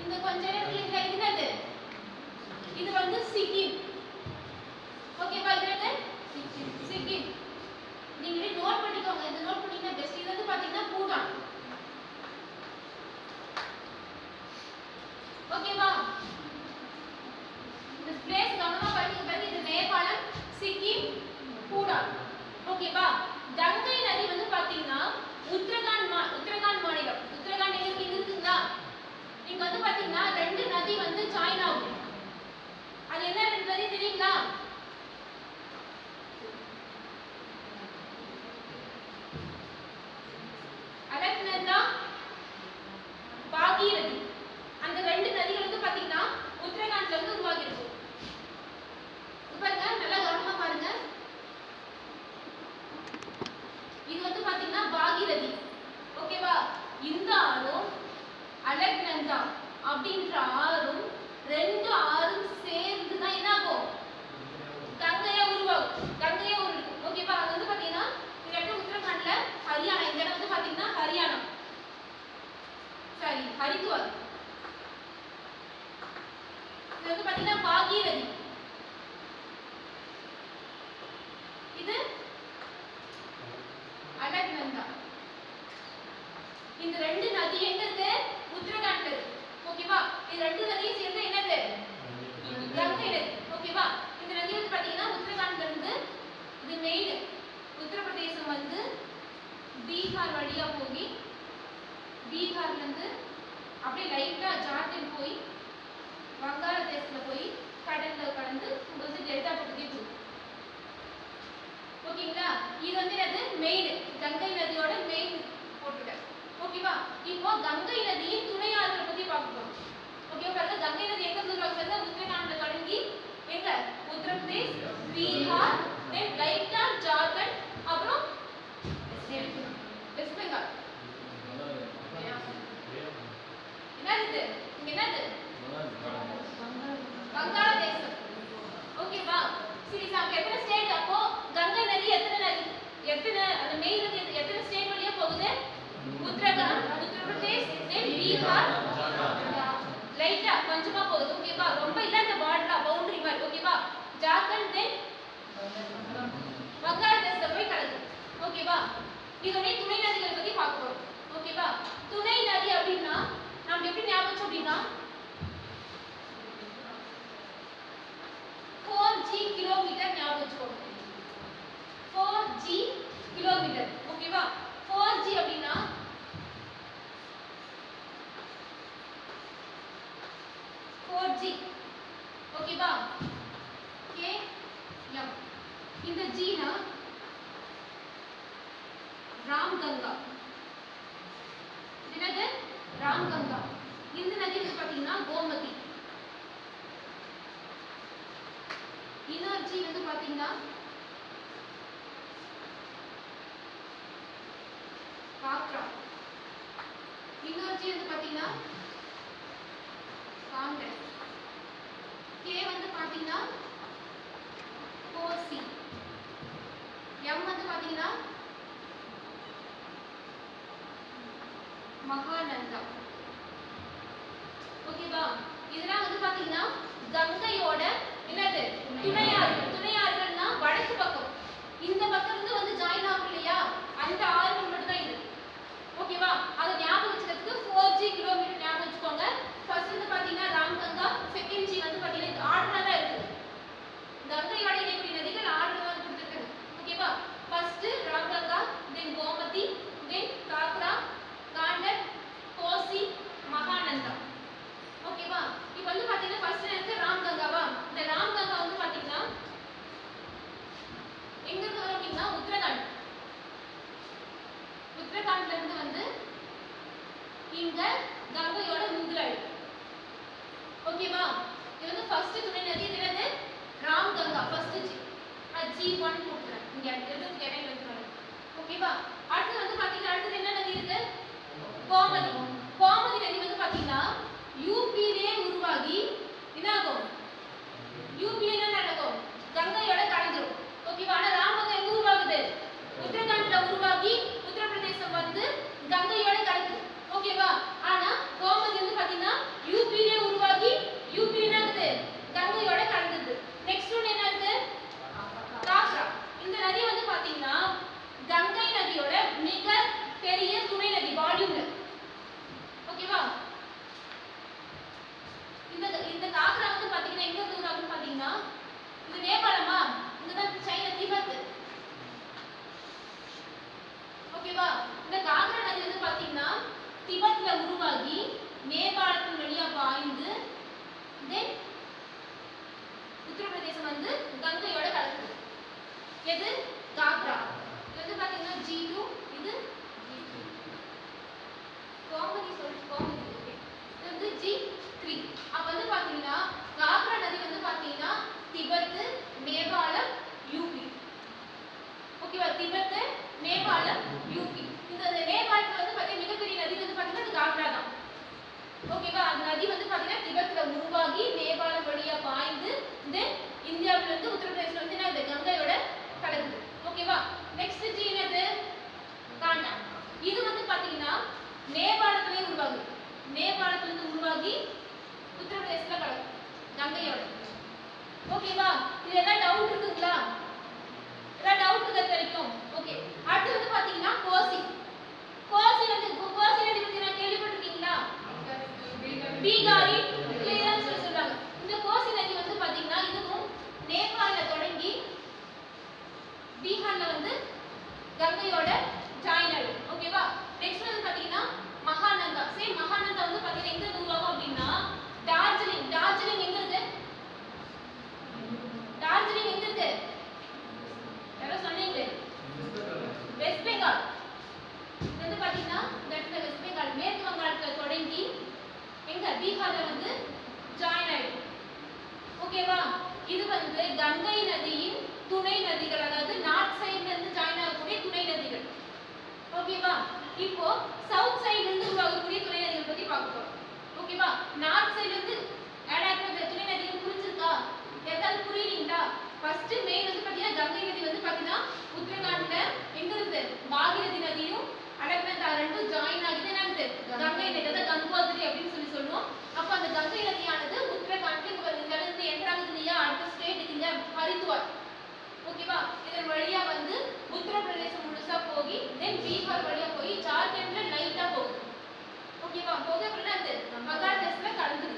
இந்த கொஞ்ச நேரத்துல இந்த இது என்னது இது வந்து சிக்கிம் ஓகேவா இது என்னது சிக்கிம் நீங்களே நோட் பண்ணிக்கோங்க இந்த நோட் பண்ணீங்கன்னா பெஸ்ட் இது வந்து பாத்தீங்கன்னா பூட்டான் ஓகேவா இந்த பிளேஸ் கவனமா படிக்க பாருங்க இது நேபாளம் சிக்கிம் பூட்டான் ஓகேவா கங்கை நதி வந்து பாத்தீங்கன்னா உத்தரகாண்ட் மா உத்தரகாண்ட் மாநிலம் உத்தரகாண்ட் எங்க இருக்கு? இங்க இருக்குங்களா இங்க வந்து பாத்தீங்கன்னா ரெண்டு நதி வந்து ஜாயின் ஆகும் அது என்ன ரெண்டு நதி தெரியுங்களா அலக்நந்தா பாகீரதி அந்த ரெண்டு நதிகள் வந்து பாத்தீங்கன்னா உத்தரகாண்ட்ல இருந்து உருவாகி இருக்கும் இப்ப பாருங்க நல்லா கவனமா பாருங்க இது வந்து பாத்தீங்கன்னா பாகீரதி ஓகேவா இந்த ஆறும் அலக்நந்தா அப்படின்ற ஆறும் ரெண்டு ஆறும் சேர்ந்து தான் என்ன ஆகும் கங்கையா உருவாகும் கங்கையா உருவாகும் ஓகேவா அது வந்து பாத்தீங்கன்னா இந்த இடத்துல உத்தரகாண்ட்ல ஹரியானா இந்த இடம் வந்து பாத்தீங்கன்னா ஹரியானா சாரி ஹரித்வார் இது வந்து பாத்தீங்கன்னா பாகீரதி இது அலக்நந்தா இந்த ரெண்டு நதி எங்க இருக்கு உத்தரகாண்ட்ல இருக்கு ஓகேவா இது ரெண்டு நதியும் சேர்ந்து என்னது கங்கை நதி ஓகேவா இந்த நதி வந்து பாத்தீங்கன்னா உத்தரகாண்ட்ல இருந்து இது மெயின் உத்தரப்பிரதேசம் வந்து பீகார் வழியா போய் பீகார்ல இருந்து அப்படியே லைட்டா ஜார்க்கண்ட் போய் வங்காளதேசத்துல போய் கடல்ல கடந்து உங்களுக்கு டெல்டா பகுதியை போகும் ஓகேங்களா இது வந்து என்னது மெயின் கங்கை நதியோட மெயின் போட்டுட்டேன் ஓகேவா இப்போ கங்கை நதியின் துணை ஆறுகளை பத்தி பார்க்கலாம் ஓகே பாருங்க கங்கை நதி எங்க இருந்து உருவாகுது உத்தரகாண்ட்ல தொடங்கி எங்க உத்தரப்பிரதேஷ் பீகார் தென் லைட்டா ஜார்க்கண்ட் அப்புறம் வெஸ்ட் பெங்கால் என்னது இது இங்க என்னது வங்காளதேசம் ஓகேவா சரி சார் எத்தனை ஸ்டேட் அப்போ கங்கை நதி எத்தனை நதி எத்தனை அந்த மெயின் நதி எத்தனை- எத்தனை ஸ்டேட் வழியா போகுது உத்தரகாண்ட் உத்தரப்பிரதேஷ் தென் பீகார் லைட்டா கொஞ்சமா போகுது ஓகேவா ரொம்ப இல்ல இந்த பார்டரா பவுண்டரி மாதிரி ஓகேவா ஜார்க்கண்ட் தென் வங்காளதேசத்தை போய் கலக்குது ஓகேவா இதோட துணை நதிகளை பத்தி பார்க்க போறோம் ஓகேவா துணை நதி அப்படின்னா நம்ம எப்படி ஞாபகம் வச்சோம் அப்படின்னா ஃபோர் ஜி கிலோமீட்டர் ஞாபகம் வச்சுக்கோங்க ஃபோர் ஜி கிலோமீட்டர் ஓகேவா ஃபோர் ஜி அப்படின்னா ஃபோர் ஜி ஓகேவா கே எம் இந்த ஜீனா ராம் கங்கா இது என்னது ராம் கங்கா இந்த நதி வந்து பாத்தீங்கன்னா கோமதி இன்னொரு ஜி வந்து பாத்தீங்கன்னா காக்ரா இன்னொரு ஜி வந்து பாத்தீங்கன்னா காங்கிரஸ் கே வந்து பாத்தீங்கன்னா கோசி எம் வந்து பாத்தீங்கன்னா மகாநந்தா ஓகேவா இதெல்லாம் வந்து பாத்தீங்கன்னா கங்கையோட என்னது துணையாறுகள் துணையாறுகள்னா வடக்கு பக்கம் இந்த பக்கம் இருந்து வந்து ஜாயின் ஆகும் இல்லையா அந்த ஆறுகள் மட்டும் தான் இது ஓகேவா அதை ஞாபகம் வச்சுக்கிறதுக்கு ஃபோர் ஜி கிலோமீட்டர் ஞாபகம் வச்சுக்கோங்க ஃபர்ஸ்ட் வந்து பாத்தீங்கன்னா ராம்கங்கா செகண்ட் ஜி வந்து பாத்தீங்கன்னா இது ஆர்டரா தான் இருக்குது கங்கையோட இணைக்கூடிய நதிகள் ஆர்டர் தான் கொடுத்துருக்காங்க ஓகேவா first Ramganga then Gomti then Ghaghra Gandak Kosi Mahananda ஓகேவா இப்போ வந்து பாத்தீங்கன்னா ஃபர்ஸ்ட் இருக்கு ராம்கங்காவா இந்த ராம்கங்கா வந்து பாத்தீங்கன்னா யூபியிலே உருவாகி யூபியில என்ன ஆகுது கங்கையோட கலந்துது நெக்ஸ்ட் ஒன் என்ன இருக்கு காக்ரா இந்த நதி வந்து பாத்தீங்கன்னா கங்கை நதியோட மிக பெரிய துணை நதி வால்யூம்ல ஓகேவா இந்த இந்த காக்ரா வந்து பாத்தீங்கன்னா எங்க இருந்து உருவாகுன்னு பாத்தீங்கன்னா இது நேபாளமா இங்கதான் சைனா திபெத் ஓகேவா இந்த காக்ரா நதி வந்து பாத்தீங்கன்னா திபெத்ல உருவாகி நேபாளத்தின் வழியா பாய்ந்து தென் உத்தரப்பிரதேசம் வந்து கங்கையோட கலக்குது எது காக்ரா இது வந்து பாத்தீங்கன்னா ஜி டூ இது கோமதி சொல் கோமதி okay. இது வந்து ஜி த்ரீ அப்ப வந்து பாத்தீங்கன்னா காக்ரா நதி வந்து பாத்தீங்கன்னா திபெத் நேபாளம் யூபி ஓகேவா திபெத் நேபாளம் யூபி இந்த இந்த நேபாளத்துல வந்து பாத்தீங்கன்னா மிகப்பெரிய நதி வந்து பாத்தீங்கன்னா அது காக்ரா தான் ஓகேவா அந்த நதி வந்து பாத்தீங்கன்னா திபெத்ல உருவாகி நேபாளம் வழியா பாய்ந்து தென் இந்தியாவுல இருந்து உத்தரப்பிரதேசம் வந்து என்ன ஆகுது? கங்கையோட கலக்குது ஓகேவா நெக்ஸ்ட் ஜி என்னது காண்டா இது வந்து பாத்தீங்கன்னா நேபாளத்திலே உருவாகுது நேபாளத்துல இருந்து உருவாகி உத்தரப்பிரதேசத்துல கலக்கும் கங்கையோட ஓகேவா இது ஏதாவது டவுட் இருக்குங்களா ஏதாவது டவுட் இருக்கிறது வரைக்கும் ஓகே அடுத்து வந்து பாத்தீங்கன்னா கோசி கோசி வந்து கோசி நதி பத்தி நான் கேள்விப்பட்டிருக்கீங்களா பீகாரி கிளியரன்ஸ் சொல்லி சொல்றாங்க இந்த கோசி நதி வந்து பாத்தீங்கன்னா இதுவும் நேபாளல தொடங்கி பீகார்ல வந்து கங்கையோட ஜாயின் ஆகுது ஓகேவா நெக்ஸ்ட் வந்து பாத்தீங்கன்னா மகாநந்தா சேம் மகாநந்தா வந்து பாத்தீங்கன்னா எங்க இருந்து உருவாகும் அப்படின்னா டார்ஜிலிங் டார்ஜிலிங் எங்க இருக்கு டார்ஜிலிங் எங்க இருக்கு யாரோ சொன்னீங்களே வெஸ்ட் பெங்கால் இது வந்து பாத்தீங்கன்னா இந்த இடத்துல வெஸ்ட் பெங்கால் மேற்கு வங்காளத்துல தொடங்கி எங்க பீகார்ல வந்து ஜாயின் ஆயிடும் ஓகேவா இது வந்து கங்கை நதியின் துணை நதிகள் அதாவது நார்த் சைடுல இருந்து ஜாயின் ஆகக்கூடிய துணை நதிகள் ஓகேவா இப்போ சவுத் சைடுல இருந்து உருவாகக்கூடிய துணை நதிகள் பத்தி பார்க்க போறோம் ஓகேவா நார்த் சைடுல இருந்து ஆட் ஆகிற துணை நதிகள் புரிஞ்சிருக்கா ஏதாவது புரியலீங்களா ஃபர்ஸ்ட் மெயின் வந்து பாத்தீங்கன்னா கங்கை நதி வந்து பாத்தீங்கன்னா உத்தரகாண்ட்ல எங்க இருந்து பாகீரதி நதியும் அலக்நந்தா ரெண்டும் ஜாயின் ஆகுது என்ன ஆகுது கங்கை நதி அதாவது கங்கோத்ரி அப்படின்னு சொல்லி சொல்லுவோம் அப்ப அந்த கங்கை நதியானது உத்தரகாண்ட்ல இங்க வருது இந்த இடத்துல என்டர் ஆகுது இல்லையா அடுத்த ஸ்டேட்டுக்கு இங்க ஹரித்வார் ஓகேவா இதன் வழியா வந்து உத்தரப்பிரதேசம் முழுசா போய் தென் பீகார் வழியா போய் ஜார்க்கண்ட்ல லைட்டா போகுது ஓகேவா போக அப்படின்னா அது மகாராஷ்டிரா கலந்துருது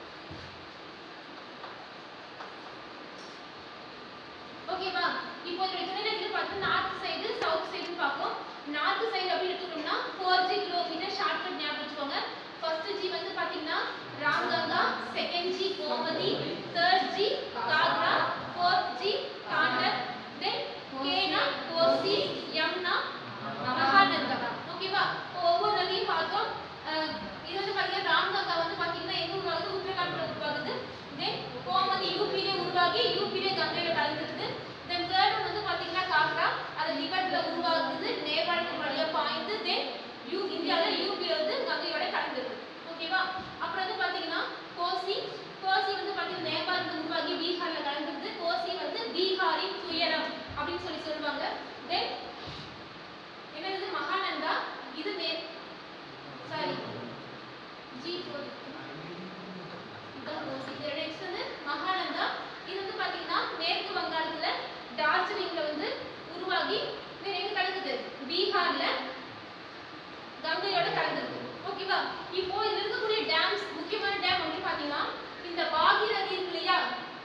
ஓகேவா இப்போ இந்த துணைநதிகள் பார்த்து நார்த் சைடு சவுத் சைடு பார்ப்போம் நார்த் சைடு அப்படி எடுத்துக்கிட்டோம்னா ஃபோர் ஜி கிலோமீட்டர் ஷார்ட்கட் ஞாபகம் வச்சுக்கோங்க ஃபர்ஸ்ட் ஜி வந்து பாத்தீங்கன்னா Ramganga second G Gomti third G Ghaghra fourth G Gandak then கேனா கோசி யமுனா மகாநந்தா ஓகேவா இப்போ ஒவ்வொரு நதியும் பார்த்தோம் அஹ் இது வந்து பாத்தீங்கன்னா ராம்கங்கா வந்து பாத்தீங்கன்னா எங்க உருவாகுது உத்தரகாண்ட்ல உருவாகுது தென் கோமதி யூபிலே உருவாகி யூபிலே கங்கையில கலந்துருது தென் தேர்ட் ஒன் வந்து பாத்தீங்கன்னா காக்ரா அது திபெத்ல உருவாகுது நேபாளத்து வழியா பாய்ந்து தென் யூ இந்தியால யூபில வந்து கங்கையோட கலந்துருது ஓகேவா அப்புறம் வந்து பாத்தீங்கன்னா கோசி கோசி வந்து பாத்தீங்கன்னா நேபாளத்துல உருவாகி பீகார்ல கலந்துருது கோசி வந்து பீகாரின் துயரம் அப்படின்னு சொல்லி சொல்லுவாங்க தென் என்னது மகாநந்தா இது நே சாரி ஜி ஃபோர் இதான் கோசி இது நெக்ஸ்ட் வந்து மகாநந்தா இது வந்து பாத்தீங்கன்னா மேற்கு வங்காளத்துல டார்ஜிலிங்ல வந்து உருவாகி இது எங்க கலக்குது பீகார்ல கங்கையோட கலந்துருக்கு ஓகேவா இப்போ இதுல இருக்கக்கூடிய டேம்ஸ் முக்கியமான டேம் அப்படின்னு பாத்தீங்கன்னா இந்த பாகீரதி இருக்கு இல்லையா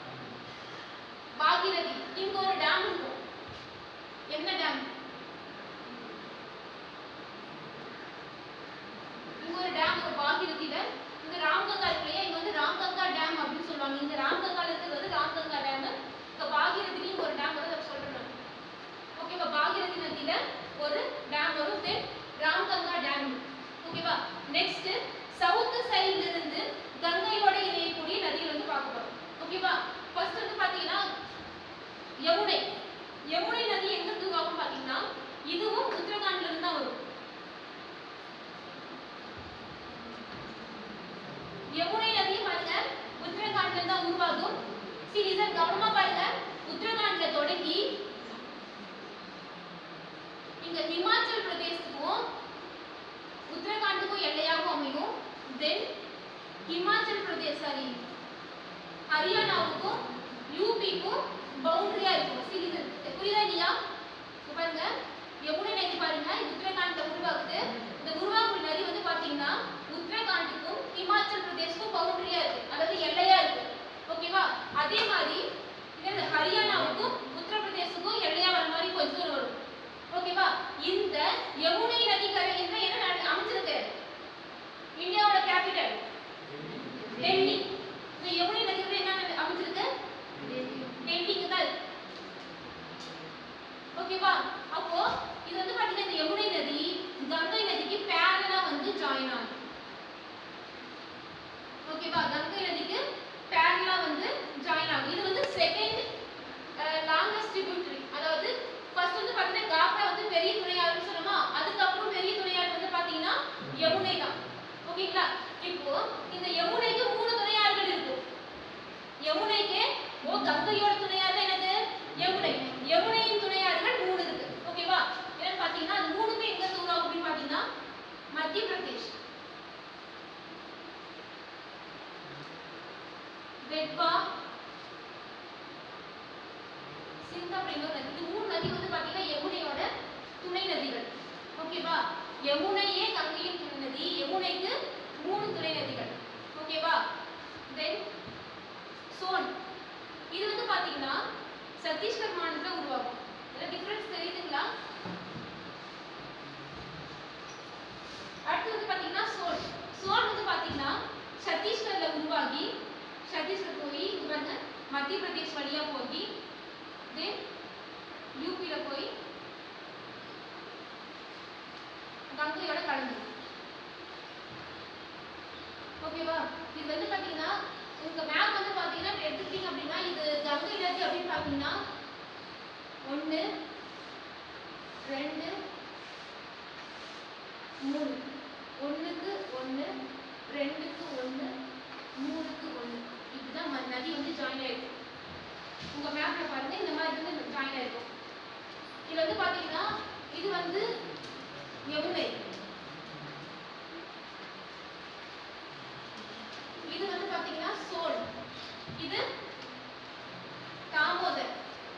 பாகீரதி இங்க ஒரு டேம் இருக்கும் என்ன டேம் இங்க ஒரு டேம் ஒரு பாகீரதியில இங்க ராம்கங்கா இருக்கு இல்லையா இங்க வந்து ராம்கங்கா டேம் அப்படின்னு சொல்லுவாங்க இங்க ராம்கங்கால இருக்கிறது வந்து ராம்கங்கா டேம் இங்க பாகீரதிலையும் ஒரு டேம் வரும் அதை சொல்றேன் நான். ஓகேவா பாகீரதி நதியில ஒரு டேம் வரும் தென் ராம்கங்கா டேம் ஓகேவா நெக்ஸ்ட் சவுத் சைடுல இருந்து கங்கையோட இணையக்கூடிய நதிகள் வந்து பார்க்க போறோம் ஓகேவா ஃபர்ஸ்ட் வந்து பாத்தீங்கன்னா யமுனை யமுனை நதி எங்க இருந்து உருவாகும் பாத்தீங்கன்னா இதுவும் உத்தரகாண்ட்ல இருந்து தான் வரும் யமுனை நதி பாருங்க உத்தரகாண்ட்ல தான் உருவாகும் சீரியஸா கவனமா பாருங்க உத்தரகாண்ட்ல தொடங்கி இங்க ஹிமாச்சல் பிரதேசத்துக்கும் உத்தரகாண்டுக்கும் எல்லையாகவும் அமையும் தென் ஹிமாச்சல் பிரதேஷ் சாரி ஹரியானாவுக்கும் யூபிக்கும் பவுண்டரியா இருக்கும் See, இது புரியுதா இல்லையா இங்க பாருங்க யமுனை நதி பாருங்க இது உத்தரகாண்ட்ல உருவாகுது இந்த உருவாகும் நதி வந்து பாத்தீங்கன்னா உத்தரகாண்டுக்கும் ஹிமாச்சல் பிரதேஷ்க்கும் பவுண்டரியா இருக்கு அதாவது எல்லையா இருக்கு ஓகேவா அதே மாதிரி இது ஹரியானாவுக்கும் உத்தரப்பிரதேசுக்கும் எல்லையா வர மாதிரி கொஞ்சம் தூரம் வரும் ஓகேவா இந்த யமுனை நதிக்கரையில் தான் என்ன நட- அமைஞ்சிருக்கு இந்தியாவோட கேபிட்டல் டெல்லி இந்த யமுனை நதிக்கரை என்ன நட- அமைஞ்சிருக்கு டெல்லிக்கு தான் இருக்கு ஓகேவா அப்போ இது வந்து பாத்தீங்கன்னா இந்த யமுனை நதி கங்கை நதிக்கு பேரலா வந்து ஜாயின் ஆகும் ஓகேவா கங்கை நதிக்கு பேரலா வந்து ஜாயின் ஆகும் இது வந்து செகண்ட் லாங்கஸ்ட் tributary அதாவது ஃபர்ஸ்ட் வந்து பாத்தீங்கன்னா காக்ரா வந்து பெரிய துணையாறுன்னு சொன்னோமா அதுக்கப்புறம் பெரிய துணையாறு வந்து பாத்தீங்கன்னா யமுனை தான் ஓகேங்களா இப்போ இந்த யமுனைக்கு மூணு துணையாறுகள் இருக்கும் யமுனைக்கு ஓ கங்கையோட துணையாறு தான் என்னது யமுனை யமுனையின் துணையாறுகள் மூணு இருக்கு ஓகேவா என்னன்னு பாத்தீங்கன்னா அது மூணுமே எங்க இருந்து உருவாகும் அப்படின்னு பாத்தீங்கன்னா மத்திய பிரதேஷ் வெட்பா சிந்து அப்படிங்கிற ஒரு நதி இது மூணு நதி வந்து பாத்தீங்கன்னா யமுனையோட துணை நதிகள் ஓகேவா யமுனையே கங்கையின் துணை நதி யமுனைக்கு மூணு துணை நதிகள் ஓகேவா தென் சோன் இது வந்து பாத்தீங்கன்னா சத்தீஸ்கர் மாநிலத்துல உருவாகும் இதுல டிஃபரன்ஸ் தெரியுதுங்களா அடுத்து வந்து பாத்தீங்கன்னா சோன் சோன் வந்து பாத்தீங்கன்னா சத்தீஸ்கர்ல உருவாகி சத்தீஸ்கர் போய் இங்க பாருங்க மத்திய பிரதேஷ் வழியா போய் தென் யூபியில போய் கங்கையோட கலந்து ஓகேவா இது வந்து பாத்தீங்கன்னா உங்க மேப் வந்து பாத்தீங்கன்னா இப்ப எடுத்துக்கிட்டீங்க அப்படின்னா இது கங்கை நதி அப்படின்னு பாத்தீங்கன்னா ஒண்ணு ரெண்டு மூணு ஒண்ணுக்கு ஒண்ணு ரெண்டுக்கு ஒண்ணு மூணுக்கு ஒண்ணு இப்படிதான் ம- நதி வந்து ஜாயின் ஆயிருக்கும் உங்க மேப்ல பாருங்க இந்த மாதிரி வந்து ஜாயின் ஆயிருக்கும் இதுல வந்து பாத்தீங்கன்னா இது வந்து யமுனை இது வந்து பாத்தீங்கன்னா சோல் இது தாமோதர்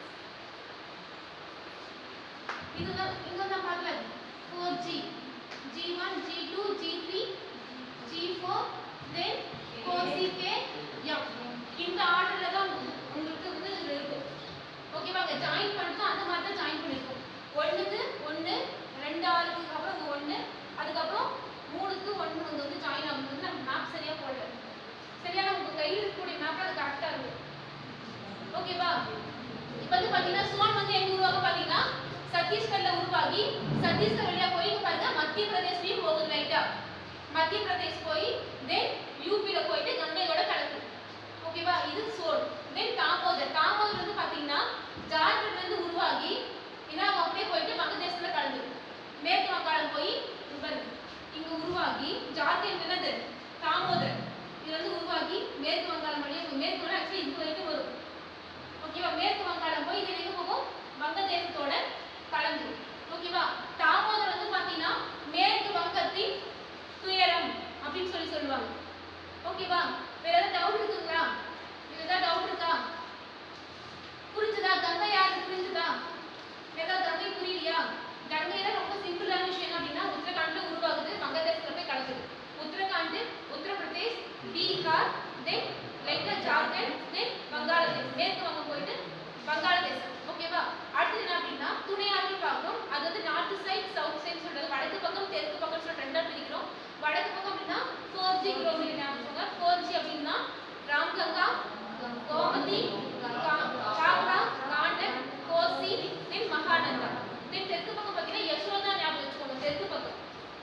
இதுதான் இங்க தான் பார்க்கல four G G one G two G three G four then four C K M இந்த ஆர்டர்ல தான் உங்களுக்கு வந்து இதுல இருக்கும் ஓகேவாங்க ஜாயின் பண்ணிட்டு அந்த மாதிரி தான் ஜாயின் பண்ணிருக்கோம் ஒண்ணுக்கு ஒண்ணு ரெண்டு ஆறுக்கு அப்புறம் இங்க ஒண்ணு அதுக்கப்புறம் மூணுக்கு ஒண்ணு வந்து வந்து ஜாயின் ஆகும் வந்து நம்ம மேப் சரியா போடல சரியா உங்க கையில் இருக்கக்கூடிய மேப் அது கரெக்டா இருக்கும் ஓகேவா இப்போ வந்து பாத்தீங்கன்னா சோன் வந்து எங்க உருவாகும் பாத்தீங்கன்னா சத்தீஸ்கர்ல உருவாகி சத்தீஸ்கர் வழியா போய் இங்க பாருங்க மத்திய பிரதேஷ்லயும் போகுது ரைட்டா மத்திய பிரதேஷ் போய் தென் யூபில போயிட்டு கங்கையோட கலக்குது ஓகேவா இது சோன் தென் தாமோதர் தாமோதர் வந்து பாத்தீங்கன்னா ஜார்க்கண்ட்ல இருந்து உருவாகி ஏன்னா அவங்க அப்படியே போயிட்டு வங்கதேசத்துல கலந்துரும் மேற்கு வங்காளம் போய் இங்க பாருங்க இங்க உருவாகி ஜார்க்கண்ட் என்னது தாமோதர் இது வந்து உருவாகி மேற்கு வங்காளம் வழியா மேற்கு வங்காளம் ஆக்சுவலி இது வரைக்கும் வரும் ஓகேவா மேற்கு வங்காளம் போய் இது எங்க போகும் வங்கதேசத்தோட கலந்துரும் ஓகேவா தாமோதர் வந்து பாத்தீங்கன்னா மேற்கு வங்கத்தின் துயரம் அப்படின்னு சொல்லி சொல்லுவாங்க ஓகேவா வேற ஏதாவது டவுட் இருக்குங்களா வேற ஏதாவது டவுட் இருக்கா புரிஞ்சுதா கங்கை யாரு புரிஞ்சுதா ஏதாவது கங்கை புரியலையா கங்கையில ரொம்ப சிம்பிளான விஷயம் அப்படின்னா உத்தரகாண்ட்ல உருவாகுது வங்கதேசத்துல போய் கலக்குது உத்தரகாண்ட் உத்தரப்பிரதேஷ் பீகார் தென் லைட்டா ஜார்க்கண்ட் தென் வங்காளதேசம் மேற்கு வங்கம் போயிட்டு வங்காளதேசம் ஓகேவா அடுத்து என்ன அப்படின்னா துணையாறுகள் பார்க்கணும் அது வந்து நார்த் சைட் சவுத் சைட் சொல்றது வடக்கு பக்கம் தெற்கு பக்கம் சொல்லிட்டு ரெண்டா பிரிக்கிறோம் வடக்கு பக்கம் அப்படின்னா ஃபோர் ஜி கிலோமீட்டர் ஞாபகம் ஃபோர் ஜி அப்படின்னா ராம்கங்கா கோமதி கா- காக்ரா காண்டக் கோசி தென் மகாநந்தா தென் தெற்கு பக்கம் பார்த்தீங்கன்னா யசோதா ஞாபகம் வச்சுக்கோங்க தெற்கு பக்கம்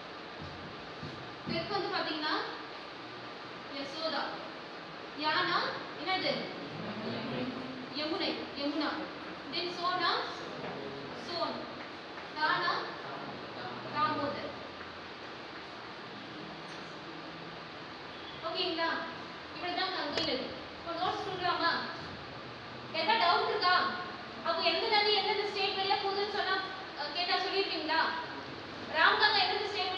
தெற்கு வந்து பார்த்தீங்கன்னா யசோதா யானா என்னது யமுனை யமுனா தென் சோனா சோன் தானா தாமோதர் ஓகேங்களா இப்படிதான் கங்கை நதி இப்போ நோட்ஸ் கொடுக்கலாமா ஏதாவது டவுட் இருக்கா அப்போ எந்த நதி எந்தெந்த ஸ்டேட் வழியா போகுதுன்னு சொன்னா அஹ், கேட்டா சொல்லிருக்கீங்களா ராம்கங்கா எந்தெந்த ஸ்டேட்